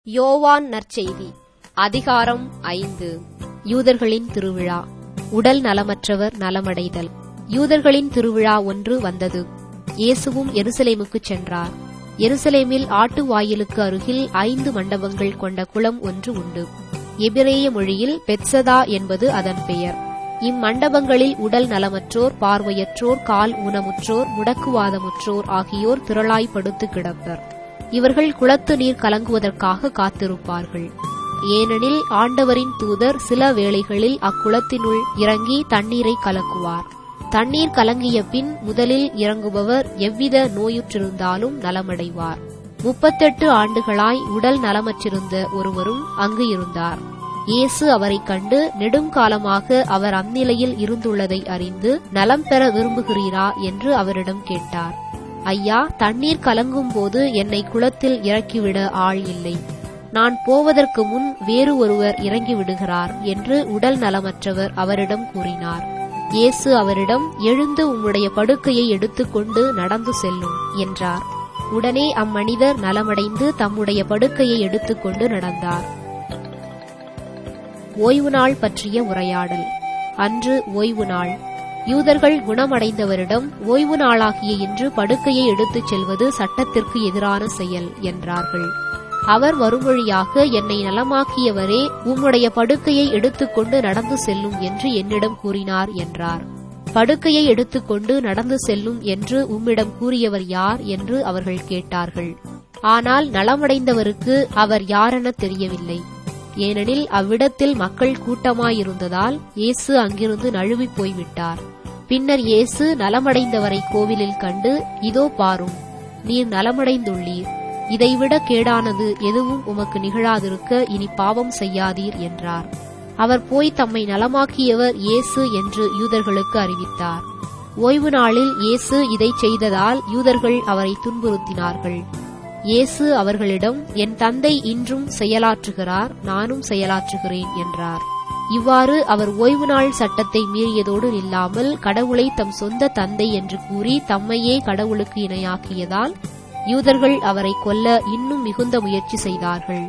யோவான் நற்செய்தி அதிகாரம் ஐந்து யூதர்களின் திருவிழா உடல் நலமற்றவர் நலமடைதல் யூதர்களின் திருவிழா ஒன்று வந்தது இயேசுவும் எருசலேமுக்குச் சென்றார் எருசலேமில் ஆட்டு வாயிலுக்கு அருகில் ஐந்து மண்டபங்கள் கொண்ட குளம் ஒன்று உண்டு எபிரேய மொழியில் பெத்சதா என்பது அதன் பெயர் இம்மண்டபங்களில் உடல் நலமற்றோர் பார்வையற்றோர் கால் ஊனமுற்றோர் முடக்குவாதமுற்றோர் ஆகியோர் திரளாய் படுத்து கிடப்பர் இவர்கள் குளத்து நீர் கலங்குவதற்காக காத்திருப்பார்கள் ஏனெனில் ஆண்டவரின் தூதர் சில வேளைகளில் அக்குளத்தினுள் இறங்கி தண்ணீரை கலக்குவார் தண்ணீர் கலங்கிய பின் முதலில் இறங்குபவர் எவ்வித நோயுற்றிருந்தாலும் நலமடைவார் முப்பத்தெட்டு ஆண்டுகளாய் உடல் நலமற்றிருந்த ஒருவரும் அங்கு இருந்தார் இயேசு அவரைக் கண்டு நெடுங்காலமாக அவர் அந்நிலையில் இருந்துள்ளதை அறிந்து நலம் பெற விரும்புகிறீரா என்று அவரிடம் கேட்டார் ஐயா தண்ணீர் கலங்கும் போது என்னை குளத்தில் இறக்கிவிட ஆள் இல்லை நான் போவதற்கு முன் வேறு ஒருவர் இறங்கி விடுகிறார் என்று உடல் நலமற்றவர் அவரிடம் கூறினார் இயேசு அவரிடம் எழுந்து உம்முடைய படுக்கையை எடுத்துக்கொண்டு நடந்து செல்லும் என்றார் உடனே அம்மனிதர் நலமடைந்து தம்முடைய படுக்கையை எடுத்துக்கொண்டு நடந்தார் ஓய்வு நாள் பற்றிய உரையாடல் அன்று ஓய்வு நாள் யூதர்கள் குணமடைந்தவரிடம் ஓய்வு நாளாகிய இன்று படுக்கையை எடுத்துச் செல்வது சட்டத்திற்கு எதிரான செயல் என்றார்கள் அவர் மறுமொழியாக என்னை நலமாக்கியவரே உம்முடைய படுக்கையை எடுத்துக்கொண்டு நடந்து செல்லும் என்று என்னிடம் கூறினார் என்றார் படுக்கையை எடுத்துக்கொண்டு நடந்து செல்லும் என்று உம்மிடம் கூறியவர் யார் என்று அவர்கள் கேட்டார்கள் ஆனால் நலமடைந்தவருக்கு அவர் யாரென தெரியவில்லை ஏனெனில் அவ்விடத்தில் மக்கள் கூட்டமாயிருந்ததால் இயேசு அங்கிருந்து நழுவிப் போய்விட்டார் பின்னர் இயேசு நலமடைந்தவரை கோவிலில் கண்டு இதோ பாரும் நீர் நலமடைந்துள்ளீர் இதைவிட கேடானது எதுவும் உமக்கு நிகழாதிருக்க இனி பாவம் செய்யாதீர் என்றார் அவர் போய் தம்மை நலமாக்கியவர் இயேசு என்று யூதர்களுக்கு அறிவித்தார் ஓய்வு நாளில் இயேசு இதைச் செய்ததால் யூதர்கள் அவரை துன்புறுத்தினார்கள் இயேசு அவர்களிடம் என் தந்தை இன்றும் செயலாற்றுகிறார் நானும் செயலாற்றுகிறேன் என்றார் இவ்வாறு அவர் ஓய்வு நாள் சட்டத்தை மீறியதோடு நில்லாமல் கடவுளை தம் சொந்த தந்தை என்று கூறி தம்மையே கடவுளுக்கு இணையாக்கியதால் யூதர்கள் அவரை கொல்ல இன்னும் மிகுந்த முயற்சி செய்தார்கள்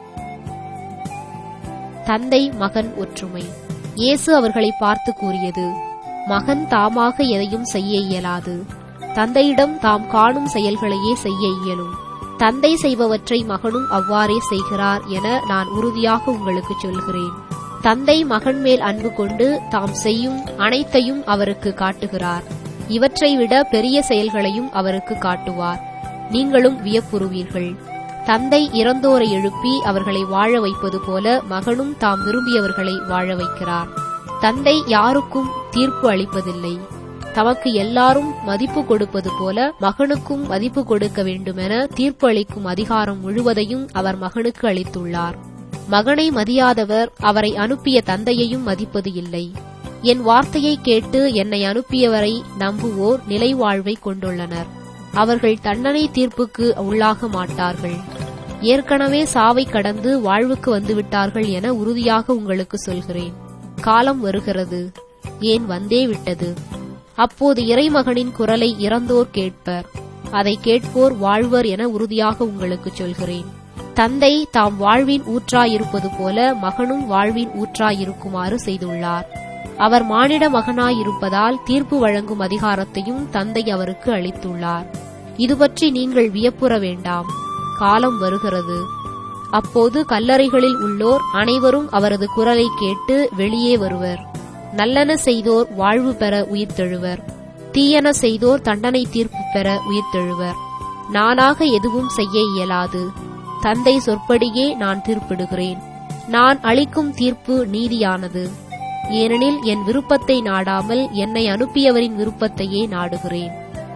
தந்தை மகன் ஒற்றுமை இயேசு அவர்களை பார்த்து கூறியது மகன் தாமாக எதையும் செய்ய இயலாது தந்தையிடம் தாம் காணும் செயல்களையே செய்ய இயலும் தந்தை செய்பவற்றை மகனும் அவ்வாறே செய்கிறார் என நான் உறுதியாக உங்களுக்கு சொல்கிறேன் தந்தை மகன் மேல் அன்பு கொண்டு தாம் செய்யும் அனைத்தையும் அவருக்கு காட்டுகிறார் இவற்றை விட பெரிய செயல்களையும் அவருக்கு காட்டுவார் நீங்களும் வியப்புறுவீர்கள் தந்தை இறந்தோரை எழுப்பி அவர்களை வாழ வைப்பது போல மகனும் தாம் விரும்பியவர்களை வாழ வைக்கிறார் தந்தை யாருக்கும் தீர்ப்பு அளிப்பதில்லை தமக்கு எல்லாரும் மதிப்பு கொடுப்பது போல மகனுக்கும் மதிப்பு கொடுக்க வேண்டுமென தீர்ப்பு அளிக்கும் அதிகாரம் முழுவதையும் அவர் மகனுக்கு அளித்துள்ளார் மகனை மதியாதவர் அவரை அனுப்பிய தந்தையையும் மதிப்பது இல்லை என் வார்த்தையை கேட்டு என்னை அனுப்பியவரை நம்புவோர் நிலை வாழ்வை கொண்டுள்ளனர் அவர்கள் தண்டனை தீர்ப்புக்கு உள்ளாக மாட்டார்கள் ஏற்கனவே சாவை கடந்து வாழ்வுக்கு வந்துவிட்டார்கள் என உறுதியாக உங்களுக்கு சொல்கிறேன் காலம் வருகிறது ஏன் வந்தே விட்டது அப்போது இறைமகனின் குரலை இறந்தோர் கேட்பர் அதை கேட்போர் வாழ்வர் என உறுதியாக உங்களுக்கு சொல்கிறேன் தந்தை தாம் வாழ்வின் ஊற்றாயிருப்பது போல மகனும் வாழ்வின் ஊற்றாயிருக்குமாறு செய்துள்ளார் அவர் மானிட மகனாயிருப்பதால் தீர்ப்பு வழங்கும் அதிகாரத்தையும் தந்தை அவருக்கு அளித்துள்ளார் இது பற்றி நீங்கள் வியப்புற வேண்டாம் காலம் வருகிறது அப்போது கல்லறைகளில் உள்ளோர் அனைவரும் அவரது குரலை கேட்டு வெளியே வருவர் நல்லன செய்தோர் வாழ்வு பெற உயிர்த்தெழுவர் தீயன செய்தோர் தண்டனை தீர்ப்பு பெற உயிர்த்தெழுவர் நானாக எதுவும் செய்ய இயலாது தந்தை சொற்படியே நான் தீர்ப்பிடுகிறேன் நான் அளிக்கும் தீர்ப்பு நீதியானது ஏனெனில் என் விருப்பத்தை நாடாமல் என்னை அனுப்பியவரின் விருப்பத்தையே நாடுகிறேன்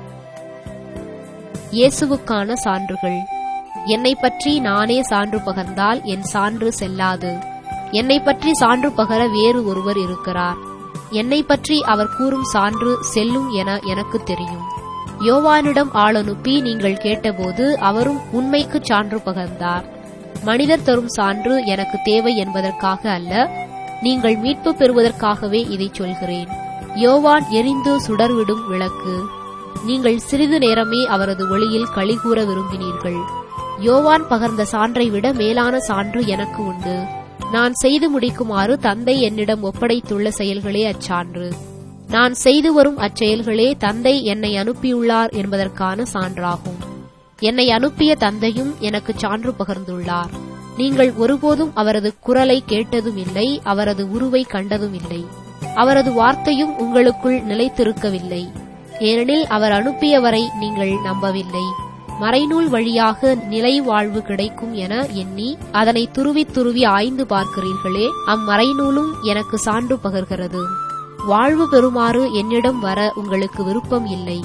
இயேசுவுக்கான சான்றுகள் என்னை பற்றி நானே சான்று பகர்ந்தால் என் சான்று செல்லாது என்னை பற்றி சான்று பகர வேறு ஒருவர் இருக்கிறார் என்னை பற்றி அவர் கூறும் சான்று செல்லும் என எனக்கு தெரியும் யோவானிடம் ஆள் அனுப்பி நீங்கள் கேட்டபோது அவரும் உண்மைக்கு சான்று பகர்ந்தார் மனிதர் தரும் சான்று எனக்கு தேவை என்பதற்காக அல்ல நீங்கள் மீட்பு பெறுவதற்காகவே இதை சொல்கிறேன் யோவான் எரிந்து சுடர்விடும் விளக்கு நீங்கள் சிறிது நேரமே அவரது ஒளியில் களிகூற விரும்பினீர்கள் யோவான் பகர்ந்த சான்றை விட மேலான சான்று எனக்கு உண்டு நான் செய்து முடிக்குமாறு தந்தை என்னிடம் ஒப்படைத்துள்ள செயல்களே அச்சான்று நான் செய்து வரும் அச்செயல்களே தந்தை என்னை அனுப்பியுள்ளார் என்பதற்கான சான்றாகும் என்னை அனுப்பிய தந்தையும் எனக்கு சான்று பகர்ந்துள்ளார் நீங்கள் ஒருபோதும் அவரது குரலை கேட்டதும் இல்லை அவரது உருவை கண்டதும் இல்லை அவரது வார்த்தையும் உங்களுக்குள் நிலைத்திருக்கவில்லை ஏனெனில் அவர் அனுப்பியவரை நீங்கள் நம்பவில்லை மறைநூல் வழியாக நிலை வாழ்வு கிடைக்கும் என எண்ணி அதனை துருவி துருவி ஆய்ந்து பார்க்கிறீர்களே அம்மறைநூலும் எனக்கு சான்று பகர்கிறது வாழ்வு பெறுமாறு என்னிடம் வர உங்களுக்கு விருப்பம் இல்லை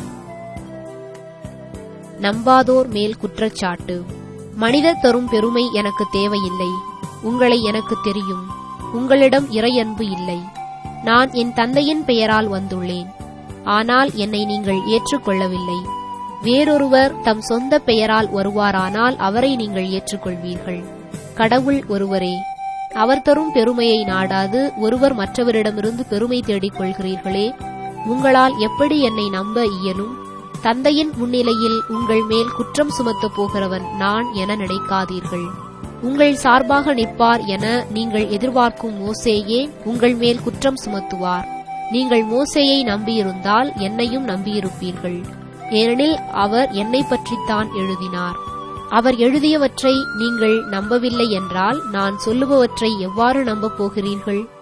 நம்பாதோர் மேல் குற்றச்சாட்டு மனிதர் தரும் பெருமை எனக்கு தேவையில்லை உங்களை எனக்கு தெரியும் உங்களிடம் இறையன்பு இல்லை நான் என் தந்தையின் பெயரால் வந்துள்ளேன் ஆனால் என்னை நீங்கள் ஏற்றுக்கொள்ளவில்லை வேறொருவர் தம் சொந்த பெயரால் வருவாரானால் அவரை நீங்கள் ஏற்றுக்கொள்வீர்கள் கடவுள் ஒருவரே அவர் தரும் பெருமையை நாடாது ஒருவர் மற்றவரிடமிருந்து பெருமை தேடிக் கொள்கிறீர்களே உங்களால் எப்படி என்னை நம்ப இயலும் தந்தையின் முன்னிலையில் உங்கள் மேல் குற்றம் சுமத்தப் போகிறவன் நான் என நினைக்காதீர்கள் உங்கள் சார்பாக நிற்பார் என நீங்கள் எதிர்பார்க்கும் மோசேயே உங்கள் மேல் குற்றம் சுமத்துவார் நீங்கள் மோசேயை நம்பியிருந்தால் என்னையும் நம்பியிருப்பீர்கள் ஏனெனில் அவர் என்னை பற்றித்தான் எழுதினார் அவர் எழுதியவற்றை நீங்கள் நம்பவில்லை என்றால் நான் சொல்லுபவற்றை எவ்வாறு நம்பப் போகிறீர்கள்